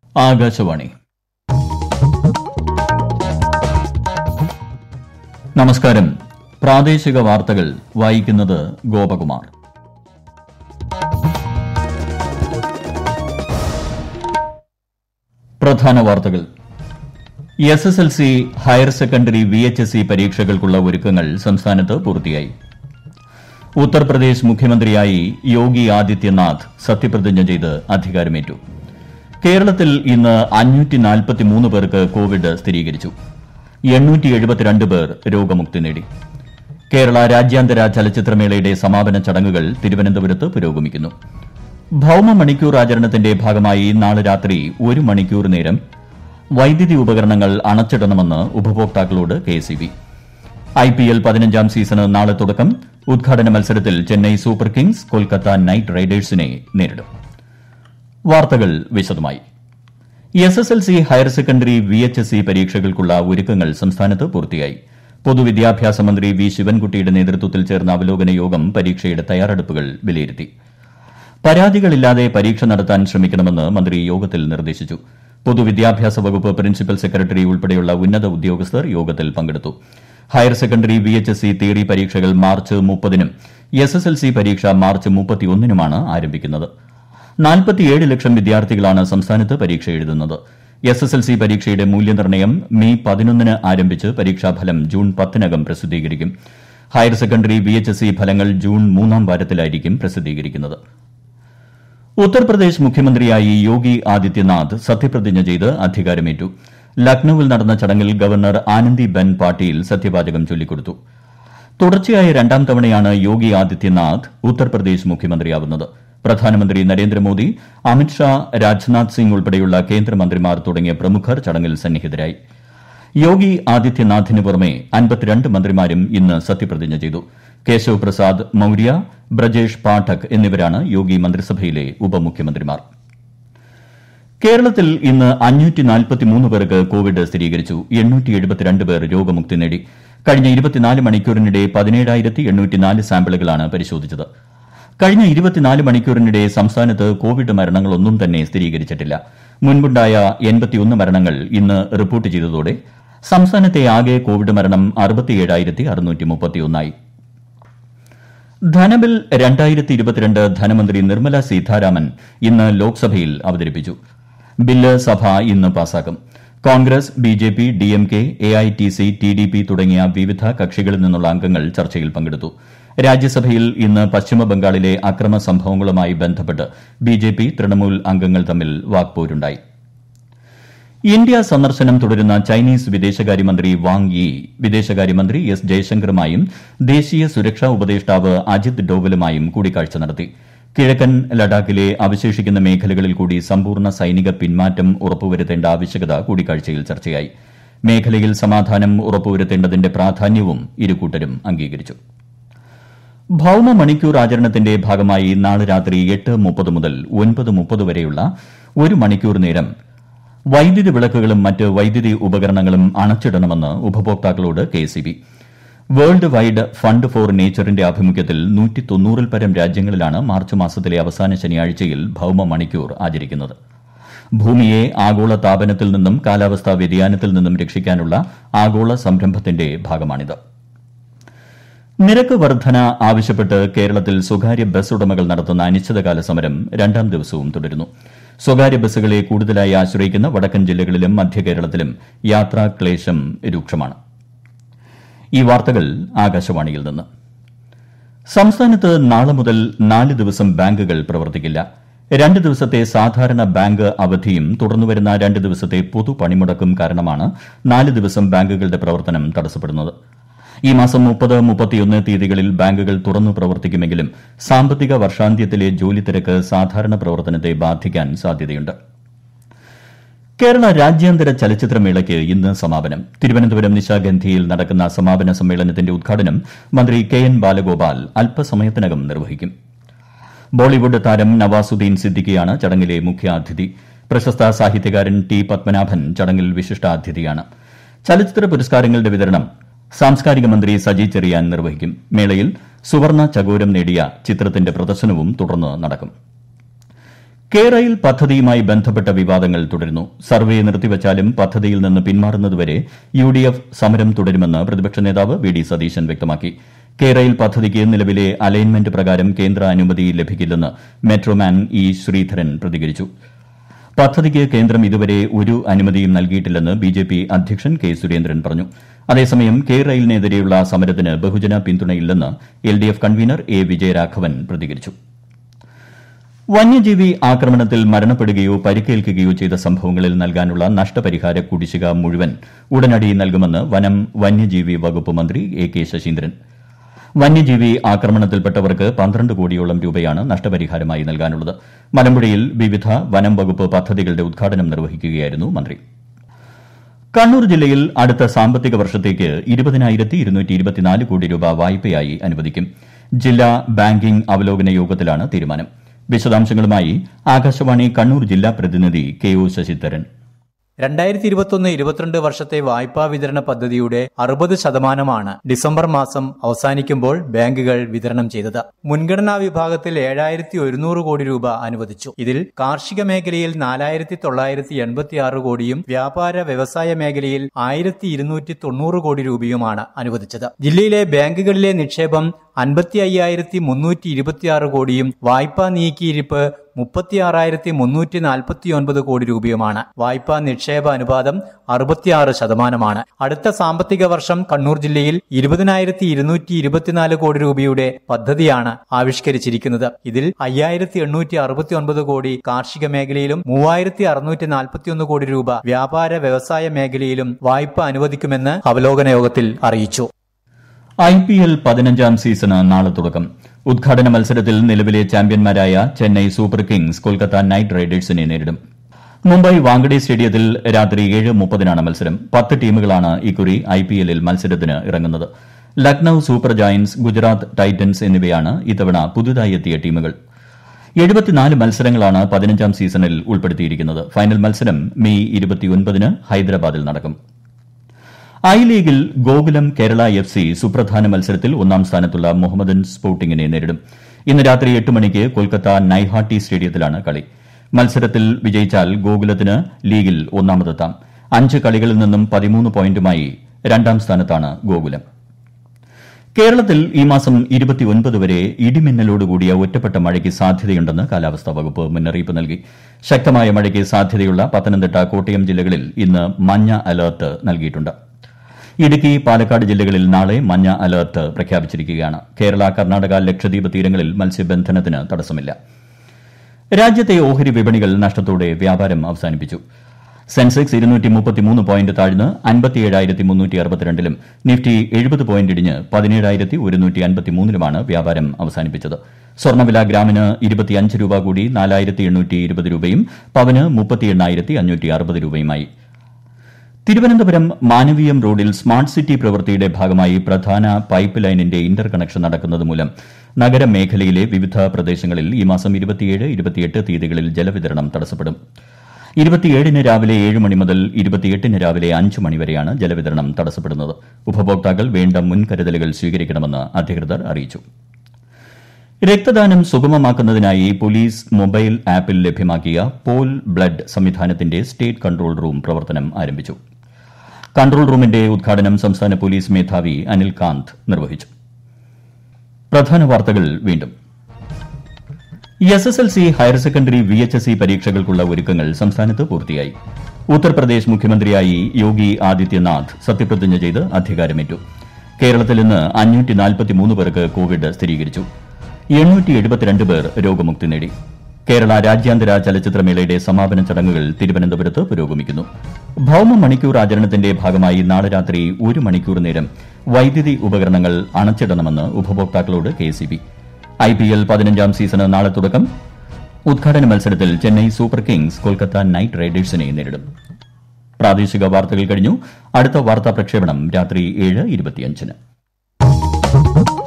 ആകാശവാണി നമസ്കാരം പ്രാദേശിക വാർത്തകൾ വായിക്കുന്നത് ഗോപകുമാർ പ്രധാന വാർത്തകൾ S S L C higher secondary V H S C പരീക്ഷകൾക്കുള്ള ഒരുക്കങ്ങൾ സംസ്ഥാനത്ത് പൂർത്തിയായി ഉത്തർപ്രദേശ് മുഖ്യമന്ത്രിയായി യോഗി ആദിത്യനാഥ് സത്യപ്രതിജ്ഞ ചെയ്ത് അധികാരമേറ്റു കേരളത്തിൽ ഇന്ന് അഞ്ഞൂറ്റി പേർക്ക് കോവിഡ് സ്ഥിരീകരിച്ചു എണ്ണൂറ്റി എഴുപത്തിരണ്ട് പേർ രോഗമുക്തി നേടി കേരള രാജ്യാന്തര ചലച്ചിത്രമേളയുടെ സമാപന ചടങ്ങുകൾ തിരുവനന്തപുരത്ത് പുരോഗമിക്കുന്നു ഭൌമ മണിക്കൂർ ആചരണത്തിന്റെ ഭാഗമായി നാളെ രാത്രി ഒരു മണിക്കൂർ നേരം വൈദ്യുതി ഉപകരണങ്ങൾ അണച്ചിടണമെന്ന് ഉപഭോക്താക്കളോട് കെഎസ്ഇബി ഐപിഎൽ പതിനഞ്ചാം സീസണ് നാളെ തുടക്കം ഉദ്ഘാടന മത്സരത്തിൽ Chennai Super Kings Kolkata Knight റൈഡേഴ്സിനെ നേരിടും വാർത്തകൾ വിശദമായി S S L C higher secondary V H S C പരീക്ഷകൾക്കുള്ള ഒരുക്കങ്ങൾ സംസ്ഥാനത്ത് പൂർത്തിയായി പൊതുവിദ്യാഭ്യാസ മന്ത്രി വി ശിവൻകുട്ടിയുടെ നേതൃത്വത്തിൽ ചേർന്ന അവലോകന യോഗം പരീക്ഷയുടെ തയ്യാറെടുപ്പുകൾ വിലയിരുത്തി പരാതികളില്ലാതെ പരീക്ഷ നടത്താൻ ശ്രമിക്കണമെന്ന് മന്ത്രി യോഗത്തിൽ നിർദ്ദേശിച്ചു പൊതുവിദ്യാഭ്യാസ വകുപ്പ് പ്രിൻസിപ്പൽ സെക്രട്ടറി ഉൾപ്പെടെയുള്ള ഉന്നത ഉദ്യോഗസ്ഥർ യോഗത്തിൽ പങ്കെടുത്തു higher secondary V H S C theory പരീക്ഷകൾ മാർച്ച് മുപ്പതിനും എസ് എസ് എൽ സി പരീക്ഷ മാർച്ച് മുപ്പത്തിയൊന്നിനുമാണ് ആരംഭിക്കുന്നത് നാൽപ്പത്തിയേഴ് ലക്ഷം വിദ്യാർത്ഥികളാണ് സംസ്ഥാനത്ത് പരീക്ഷ എഴുതുന്നത് എസ് എസ് എൽ സി പരീക്ഷയുടെ മൂല്യനിർണ്ണയം മെയ് പതിനൊന്നിന് ആരംഭിച്ച് പരീക്ഷാഫലം ജൂൺ പത്തിനകം പ്രസിദ്ധീകരിക്കും higher secondary V H S C ഫലങ്ങൾ ജൂൺ മൂന്നാം വാരത്തിലായിരിക്കും പ്രസിദ്ധീകരിക്കുന്നത് ഉത്തർപ്രദേശ് മുഖ്യമന്ത്രിയായി യോഗി ആദിത്യനാഥ് സത്യപ്രതിജ്ഞ ചെയ്ത് അധികാരമേറ്റു ലക്നൌവിൽ നടന്ന ചടങ്ങിൽ ഗവർണർ ആനന്ദിബെൻ പാട്ടീൽ സത്യവാചകം ചൊല്ലിക്കൊടുത്തു തുടർച്ചയായ രണ്ടാം തവണയാണ് യോഗി ആദിത്യനാഥ് ഉത്തർപ്രദേശ് മുഖ്യമന്ത്രിയാവുന്നത് പ്രധാനമന്ത്രി നരേന്ദ്രമോദി അമിത്ഷാ രാജ്നാഥ് സിംഗ് ഉൾപ്പെടെയുള്ള കേന്ദ്രമന്ത്രിമാർ തുടങ്ങിയ പ്രമുഖർ ചടങ്ങിൽ സന്നിഹിതരായി യോഗി ആദിത്യനാഥിന് പുറമെ അൻപത്തിരണ്ട് മന്ത്രിമാരും ഇന്ന് സത്യപ്രതിജ്ഞ ചെയ്തു കേശവ് പ്രസാദ് മൌര്യ ബ്രജേഷ് പാഠക് എന്നിവരാണ് യോഗി മന്ത്രിസഭയിലെ ഉപമുഖ്യമന്ത്രിമാർ കേരളത്തിൽ ഇന്ന് അഞ്ഞൂറ്റി പേർക്ക് കോവിഡ് സ്ഥിരീകരിച്ചു എണ്ണൂറ്റി എഴുപത്തിരണ്ട് പേർ രോഗമുക്തി നേടി കഴിഞ്ഞ ഇരുപത്തിനാല് മണിക്കൂറിനിടെ പതിനേഴായിരത്തി എണ്ണൂറ്റിനാല് സാമ്പിളുകളാണ് പരിശോധിച്ചത് കഴിഞ്ഞ ഇരുപത്തിനാല് മണിക്കൂറിനിടെ സംസ്ഥാനത്ത് കോവിഡ് മരണങ്ങളൊന്നും തന്നെ സ്ഥിരീകരിച്ചിട്ടില്ല മുൻപുണ്ടായ എൺപത്തിയൊന്ന് മരണങ്ങൾ ഇന്ന് റിപ്പോർട്ട് ചെയ്തതോടെ സംസ്ഥാനത്തെ ആകെ കോവിഡ് മരണം അറുപത്തിയേഴായിരത്തി അറുന്നൂറ്റി മുപ്പത്തിയൊന്നായി ധനബിൽ രണ്ടായിരത്തി ഇരുപത്തിരണ്ട് ധനമന്ത്രി നിർമ്മല സീതാരാമൻ ഇന്ന് ലോക്സഭയിൽ അവതരിപ്പിച്ചു ബില്ല് സഭ ഇന്ന് പാസാക്കും Congress B J P D M K A I T C T D P തുടങ്ങിയ വിവിധ കക്ഷികളിൽ നിന്നുള്ള അംഗങ്ങൾ ചർച്ചയിൽ പങ്കെടുത്തു രാജ്യസഭയിൽ ഇന്ന് പശ്ചിമബംഗാളിലെ അക്രമ സംഭവങ്ങളുമായി ബന്ധപ്പെട്ട് ബി ജെ പി തൃണമൂൽ അംഗങ്ങൾ തമ്മിൽ വാക്പോരുണ്ടായി ഇന്ത്യ സന്ദർശനം തുടരുന്ന ചൈനീസ് വിദേശകാര്യമന്ത്രി വാങ് യി വിദേശകാര്യമന്ത്രി എസ് ജയശങ്കറുമായും ദേശീയ സുരക്ഷാ ഉപദേഷ്ടാവ് അജിത് ഡോവലുമായും കൂടിക്കാഴ്ച നടത്തി കിഴക്കൻ ലഡാക്കിലെ അവശേഷിക്കുന്ന മേഖലകളിൽ കൂടി സമ്പൂർണ്ണ സൈനിക പിന്മാറ്റം ഉറപ്പുവരുത്തേണ്ട ആവശ്യകത കൂടിക്കാഴ്ചയിൽ ചർച്ചയായി മേഖലയിൽ സമാധാനം ഉറപ്പുവരുത്തേണ്ടതിന്റെ പ്രാധാന്യവും ഇരുകൂട്ടരും അംഗീകരിച്ചു ഭൌമ മണിക്കൂർ ആചരണത്തിന്റെ ഭാഗമായി നാളെ രാത്രി എട്ട് മുപ്പത് മുതൽ ഒൻപത് മുപ്പത് വരെയുള്ള ഒരു മണിക്കൂർ നേരം വൈദ്യുതി വിളക്കുകളും മറ്റ് വൈദ്യുതി ഉപകരണങ്ങളും അണച്ചിടണമെന്ന് ഉപഭോക്താക്കളോട് KSEB World Wide Fund for നേച്ചറിന്റെ ആഭിമുഖ്യത്തിൽ നൂറ്റി തൊണ്ണൂറിൽ പരം രാജ്യങ്ങളിലാണ് മാർച്ച് മാസത്തിലെ അവസാന ശനിയാഴ്ചയിൽ ഭൌമ മണിക്കൂർ ആചരിക്കുന്നത് ഭൂമിയെ ആഗോള താപനത്തിൽ നിന്നും കാലാവസ്ഥാ വ്യതിയാനത്തിൽ നിന്നും രക്ഷിക്കാനുള്ള ആഗോള സംരംഭത്തിന്റെ ഭാഗമാണിത് നിരക്ക് വർധന ആവശ്യപ്പെട്ട് കേരളത്തിൽ സ്വകാര്യ ബസ് ഉടമകൾ നടത്തുന്ന അനിശ്ചിതകാല സമരം രണ്ടാം ദിവസവും തുടരുന്നു സ്വകാര്യ ബസ്സുകളെ കൂടുതലായി ആശ്രയിക്കുന്ന വടക്കൻ ജില്ലകളിലും മധ്യകേരളത്തിലും യാത്രാക്ലേശം രൂക്ഷമാണ് ഈ വാർത്തകൾ ആകാശവാണിയിൽ നിന്ന് സംസ്ഥാനത്ത് നാളെ മുതൽ നാല് ദിവസം ബാങ്കുകൾ പ്രവർത്തിക്കില്ല രണ്ട് ദിവസത്തെ സാധാരണ ബാങ്ക് അവധിയും തുടർന്നുവരുന്ന രണ്ട് ദിവസത്തെ പൊതു പണിമുടക്കും കാരണമാണ് നാല് ദിവസം ബാങ്കുകളുടെ പ്രവർത്തനം തടസ്സപ്പെടുന്നത് ഈ മാസം മുപ്പത് മുപ്പത്തിയൊന്ന് തീയതികളിൽ ബാങ്കുകൾ തുറന്നു പ്രവർത്തിക്കുമെങ്കിലും സാമ്പത്തിക വർഷാന്ത്യത്തിലെ ജോലി തിരക്ക് സാധാരണ പ്രവർത്തനത്തെ ബാധിക്കാൻ സാധ്യതയുണ്ട് കേരള രാജ്യാന്തര ചലച്ചിത്രമേളയ്ക്ക് ഇന്ന് സമാപനം തിരുവനന്തപുരം നിശാഗന്ധിയിൽ നടക്കുന്ന സമാപന സമ്മേളനത്തിന്റെ ഉദ്ഘാടനം മന്ത്രി കെ എൻ ബാലഗോപാൽ അല്പസമയത്തിനകം നിർവഹിക്കും ബോളിവുഡ് താരം നവാസുദ്ദീൻ സിദ്ദിഖിയാണ് ചടങ്ങിലെ മുഖ്യാതിഥി പ്രശസ്ത സാഹിത്യകാരൻ ടി പത്മനാഭൻ ചടങ്ങിൽ വിശിഷ്ടാതിഥിയാണ് ചലച്ചിത്ര പുരസ്കാരങ്ങളുടെ വിതരണം സാംസ്കാരിക മന്ത്രി സജി ചെറിയാൻ നിർവഹിക്കും മേളയിൽ സുവർണ ചകോരം നേടിയ ചിത്രത്തിന്റെ പ്രദർശനവും തുടർന്ന് നടക്കും കേരയിൽ പദ്ധതിയുമായി ബന്ധപ്പെട്ട വിവാദങ്ങൾ തുടരുന്നു സർവേ നിർത്തിവച്ചാലും പദ്ധതിയിൽ നിന്ന് പിന്മാറുന്നതുവരെ യു ഡി എഫ് സമരം തുടരുമെന്ന് പ്രതിപക്ഷ നേതാവ് വി ഡി സതീശൻ വ്യക്തമാക്കി കേരയിൽ പദ്ധതിക്ക് നിലവിലെ അലൈൻമെന്റ് പ്രകാരം കേന്ദ്ര അനുമതി ലഭിക്കില്ലെന്ന് മെട്രോമാൻ ഇ ശ്രീധരൻ പ്രതികരിച്ചു പദ്ധതിക്ക് കേന്ദ്രം ഇതുവരെ ഒരു അനുമതിയും നൽകിയിട്ടില്ലെന്ന് ബി ജെ പി അധ്യക്ഷൻ കെ സുരേന്ദ്രൻ പറഞ്ഞു അതേസമയം കെ റെയിലിനെതിരെയുള്ള സമരത്തിന് ബഹുജന പിന്തുണയില്ലെന്ന് L D F convener A Vijayaraghavan പ്രതികരിച്ചു വന്യജീവി ആക്രമണത്തിൽ മരണപ്പെടുകയോ പരിക്കേൽക്കുകയോ ചെയ്ത സംഭവങ്ങളിൽ നൽകാനുള്ള നഷ്ടപരിഹാര കുടിശ്ശിക മുഴുവൻ ഉടനടി നൽകുമെന്ന് വനം വന്യജീവി വകുപ്പ് മന്ത്രി എ കെ ശശീന്ദ്രൻ വന്യജീവി ആക്രമണത്തിൽപ്പെട്ടവർക്ക് പന്ത്രണ്ട് കോടിയോളം രൂപയാണ് നഷ്ടപരിഹാരമായി നൽകാനുള്ളത് മലമ്പുഴയിൽ വിവിധ വനം വകുപ്പ് പദ്ധതികളുടെ ഉദ്ഘാടനം നിർവഹിക്കുകയായിരുന്നു മന്ത്രി കണ്ണൂർ ജില്ലയിൽ അടുത്ത സാമ്പത്തിക വർഷത്തേക്ക് ഇരുപതിനായിരത്തി ഇരുന്നൂറ്റി ഇരുപത്തിനാല് കോടി രൂപ വായ്പയായി അനുവദിക്കും ജില്ലാ ബാങ്കിംഗ് അവലോകന യോഗത്തിലാണ് തീരുമാനം വിശദാംശങ്ങളുമായി ആകാശവാണി കണ്ണൂർ ജില്ലാ പ്രതിനിധി കെ ഒ ശശിധരൻ രണ്ടായിരത്തി ഇരുപത്തൊന്ന് ഇരുപത്തിരണ്ട് വർഷത്തെ വായ്പാ വിതരണ പദ്ധതിയുടെ അറുപത് ശതമാനമാണ് ഡിസംബർ മാസം അവസാനിക്കുമ്പോൾ ബാങ്കുകൾ വിതരണം ചെയ്തത് മുൻഗണനാ വിഭാഗത്തിൽ ഏഴായിരത്തി ഒരുന്നൂറ് കോടി രൂപ അനുവദിച്ചു ഇതിൽ കാർഷിക മേഖലയിൽ നാലായിരത്തി തൊള്ളായിരത്തി എൺപത്തി ആറ് കോടിയും വ്യാപാര വ്യവസായ മേഖലയിൽ ആയിരത്തി ഇരുന്നൂറ്റി തൊണ്ണൂറ് കോടി രൂപയുമാണ് അനുവദിച്ചത് ജില്ലയിലെ ബാങ്കുകളിലെ നിക്ഷേപം അൻപത്തി അയ്യായിരത്തി മുന്നൂറ്റി ഇരുപത്തിയാറ് കോടിയും വായ്പാ നീക്കിയിരിപ്പ് മുപ്പത്തിയാറായിരത്തി മുന്നൂറ്റി നാൽപ്പത്തിയൊൻപത് കോടി രൂപയുമാണ് വായ്പാ നിക്ഷേപ അനുപാതം അറുപത്തിയാറ് ശതമാനമാണ് അടുത്ത സാമ്പത്തിക വർഷം കണ്ണൂർ ജില്ലയിൽ ഇരുപതിനായിരത്തി ഇരുന്നൂറ്റി ഇരുപത്തിനാല് കോടി രൂപയുടെ പദ്ധതിയാണ് ആവിഷ്കരിച്ചിരിക്കുന്നത് ഇതിൽ അയ്യായിരത്തി എണ്ണൂറ്റി അറുപത്തി ഒൻപത് കോടി കാർഷിക മേഖലയിലും മൂവായിരത്തി അറുന്നൂറ്റി നാൽപ്പത്തിയൊന്ന് കോടി രൂപ വ്യാപാര വ്യവസായ മേഖലയിലും വായ്പ അനുവദിക്കുമെന്ന് അവലോകന യോഗത്തിൽ അറിയിച്ചു ഐ പി എൽ പതിനഞ്ചാം സീസണ് നാളെ തുടക്കം ഉദ്ഘാടന മത്സരത്തിൽ നിലവിലെ ചാമ്പ്യന്മാരായ Chennai Super Kings Kolkata Knight റൈഡേഴ്സിനെ നേരിടും മുംബൈ വാങ്കഡെ സ്റ്റേഡിയത്തിൽ രാത്രി ഏഴ് മുപ്പതിനാണ് മത്സരം പത്ത് ടീമുകളാണ് ഇക്കുറി ഐ പി എല്ലിൽ മത്സരത്തിന് ഇറങ്ങുന്നത് Lucknow Super Giants Gujarat Titans എന്നിവയാണ് ഇത്തവണ പുതുതായി എത്തിയ ടീമുകൾ എഴുപത്തിനാല് മത്സരങ്ങളാണ് പതിനഞ്ചാം സീസണിൽ ഉൾപ്പെടുത്തിയിരിക്കുന്നത് ഫൈനൽ മത്സരം മെയ് ഇരുപത്തിയൊൻപതിന് ഹൈദരാബാദിൽ നടക്കും ഐ ലീഗിൽ ഗോകുലം കേരള എഫ് സി സുപ്രധാന മത്സരത്തിൽ ഒന്നാം സ്ഥാനത്തുള്ള മുഹമ്മദൻ സ്പോർട്ടിംഗിനെ നേരിടും ഇന്ന് രാത്രി എട്ട് മണിക്ക് കൊൽക്കത്ത നൈഹാട്ടി സ്റ്റേഡിയത്തിലാണ് കളി മത്സരത്തിൽ വിജയിച്ചാൽ ഗോകുലത്തിന് ലീഗിൽ ഒന്നാമതെത്താം അഞ്ച് കളികളിൽ നിന്നും പതിമൂന്ന് പോയിന്റുമായി രണ്ടാം സ്ഥാനത്താണ് ഗോകുലം കേരളത്തിൽ ഈ മാസം ഇരുപത്തിയൊൻപത് വരെ ഇടിമിന്നലോടുകൂടിയ ഒറ്റപ്പെട്ട മഴയ്ക്ക് സാധ്യതയുണ്ടെന്ന് കാലാവസ്ഥാ വകുപ്പ് മുന്നറിയിപ്പ് നൽകി ശക്തമായ മഴയ്ക്ക് സാധ്യതയുള്ള പത്തനംതിട്ട കോട്ടയം ജില്ലകളിൽ ഇന്ന് മഞ്ഞ അലർട്ട് നൽകിയിട്ടുണ്ട് ഇടുക്കി പാലക്കാട് ജില്ലകളിൽ നാളെ മഞ്ഞ അലർട്ട് പ്രഖ്യാപിച്ചിരിക്കുകയാണ് കേരള കർണാടക ലക്ഷദ്വീപ് തീരങ്ങളിൽ മത്സ്യബന്ധനത്തിന് തടസ്സമില്ല രാജ്യത്തെ ഓഹരി വിപണികൾ നഷ്ടത്തോടെ വ്യാപാരം അവസാനിപ്പിച്ചു സെൻസെക്സ് ഇരുന്നൂറ്റി മുപ്പത്തിമൂന്ന് പോയിന്റ് താഴ്ന്ന് അൻപത്തിയേഴായിരത്തി മുന്നൂറ്റി അറുപത്തിരണ്ടിലും നിഫ്റ്റി എഴുപത് പോയിന്റ് ഇടിഞ്ഞ് പതിനേഴായിരത്തി ഒരുന്നൂറ്റി അൻപത്തിമൂന്നിലുമാണ് വ്യാപാരം അവസാനിപ്പിച്ചത് സ്വർണ്ണവില ഗ്രാമിന് ഇരുപത്തിയഞ്ച് രൂപ കൂടി നാലായിരത്തി എണ്ണൂറ്റി ഇരുപത് രൂപയും പവന് മുപ്പത്തി എണ്ണായിരത്തി അഞ്ഞൂറ്റി അറുപത് രൂപയുമായി തിരുവനന്തപുരം മാനവീയം റോഡിൽ സ്മാർട്ട് സിറ്റി പ്രവൃത്തിയുടെ ഭാഗമായി പ്രധാന പൈപ്പ് ലൈനിന്റെ ഇന്റർ കണക്ഷൻ നടക്കുന്നത് മൂലം നഗരമേഖലയിലെ വിവിധ പ്രദേശങ്ങളിൽ ഈ മാസം ഇരുപത്തിയേഴ് ഇരുപത്തിയെട്ട് തീയതികളിൽ ജലവിതരണം തടസ്സപ്പെടും ഇരുപത്തിയേഴിന് രാവിലെ ഏഴ് മണി മുതൽ ഇരുപത്തിയെട്ടിന് രാവിലെ അഞ്ച് മണിവരെയാണ് ജലവിതരണം തടസ്സപ്പെടുന്നത് ഉപഭോക്താക്കൾ വേണ്ട മുൻകരുതലുകൾ സ്വീകരിക്കണമെന്ന് അധികൃതർ അറിയിച്ചു രക്തദാനം സുഗമമാക്കുന്നതിനായി പോലീസ് മൊബൈൽ ആപ്പിൽ ലഭ്യമാക്കിയ പോൽ ബ്ലഡ് സംവിധാനത്തിന്റെ സ്റ്റേറ്റ് കൺട്രോൾ റൂം പ്രവർത്തനം ആരംഭിച്ചു കൺട്രോൾ റൂമിന്റെ ഉദ്ഘാടനം സംസ്ഥാന പോലീസ് മേധാവി അനിൽ കാന്ത് നിർവഹിച്ചു പ്രധാന വാർത്തകൾ വീണ്ടും S S L C higher secondary V H S C പരീക്ഷകൾക്കുള്ള ഒരുക്കങ്ങൾ സംസ്ഥാനത്ത് പൂർത്തിയായി ഉത്തർപ്രദേശ് മുഖ്യമന്ത്രിയായി യോഗി ആദിത്യനാഥ് സത്യപ്രതിജ്ഞ ചെയ്ത് അധികാരമേറ്റു കേരളത്തിൽ ഇന്ന് അഞ്ഞൂറ്റി നാൽപ്പത്തിമൂന്ന് പേർക്ക് കോവിഡ് സ്ഥിരീകരിച്ചു എണ്ണൂറ്റി എഴുപത്തിരണ്ട് പേർ രോഗമുക്തി നേടി കേരള രാജ്യാന്തര ചലച്ചിത്രമേളയുടെ സമാപന ചടങ്ങുകൾ തിരുവനന്തപുരത്ത് പുരോഗമിക്കുന്നു ഭൌമ മണിക്കൂർ ആചരണത്തിന്റെ ഭാഗമായി നാളെ രാത്രി ഒരു മണിക്കൂർ നേരം വൈദ്യുതി ഉപകരണങ്ങൾ അണച്ചിടണമെന്ന് ഉപഭോക്താക്കളോട് K S I P L പതിനഞ്ചാം സീസണ് നാളെ തുടക്കം ഉദ്ഘാടന മത്സരത്തിൽ Chennai Super Kings Kolkata Knight റൈഡേഴ്സിനെ നേരിടും പ്രാദേശിക വാർത്തകൾ കഴിഞ്ഞു അടുത്ത വാർത്താ പ്രക്ഷേപണം രാത്രി ഏഴ് ഇരുപത്തിയഞ്ചിന്